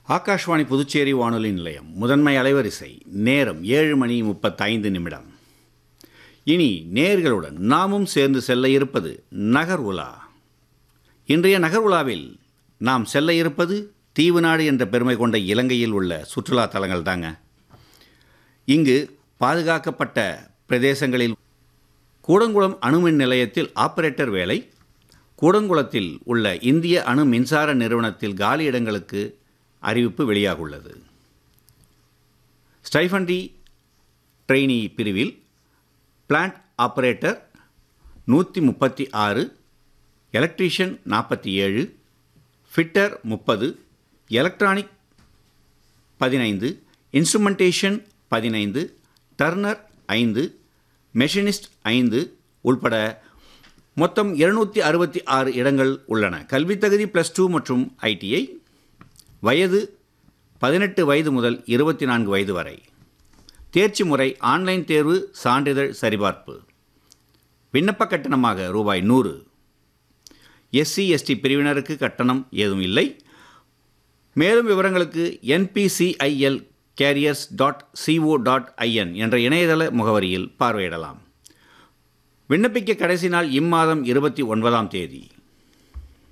ஆகாஷ்வாணி புதுச்சேரி வானொலி நிலையம் முதன்மை அலைவரிசை நேரம் ஏழு மணி முப்பத்தைந்து நிமிடம் இனி நேர்களுடன் நாமும் சேர்ந்து செல்ல இருப்பது நகர் உலா இன்றைய நகர் உலாவில் நாம் செல்ல இருப்பது தீவு நாடு என்ற பெருமை கொண்ட இலங்கையில் உள்ள சுற்றுலா தலங்கள் தாங்க இங்கு பாதுகாக்கப்பட்ட பிரதேசங்களில் கூடங்குளம் அணுமின் நிலையத்தில் ஆபரேட்டர் வேலை கூடங்குளத்தில் உள்ள இந்திய அணு மின்சார நிறுவனத்தில் காலி இடங்களுக்கு அறிவிப்பு வெளியாகுள்ளது ஸ்டைஃபண்டி ட்ரெயினி பிரிவில் பிளான்ட் ஆபரேட்டர் நூற்றி முப்பத்தி ஆறு எலக்ட்ரீஷியன் நாற்பத்தி ஏழு ஃபிட்டர் முப்பது எலக்ட்ரானிக் பதினைந்து இன்ஸ்ட்ருமெண்டேஷன் பதினைந்து டர்னர் ஐந்து மெஷினிஸ்ட் ஐந்து உள்பட மொத்தம் இருநூற்றி அறுபத்தி ஆறு இடங்கள் உள்ளன கல்வித் தகுதி ப்ளஸ் டூ மற்றும் ஐடிஐ வயது பதினெட்டு வயது முதல் இருபத்தி நான்கு வயது வரை தேர்ச்சி முறை ஆன்லைன் தேர்வு சான்றிதழ் சரிபார்ப்பு விண்ணப்ப கட்டணமாக ரூபாய் நூறு எஸ்சி எஸ்டி பிரிவினருக்கு கட்டணம் ஏதும் இல்லை மேலும் விவரங்களுக்கு NPCIL careers dot co dot in என்ற இணையதள முகவரியில் பார்வையிடலாம் விண்ணப்பிக்க கடைசி நாள் இம்மாதம் இருபத்தி ஒன்பதாம் தேதி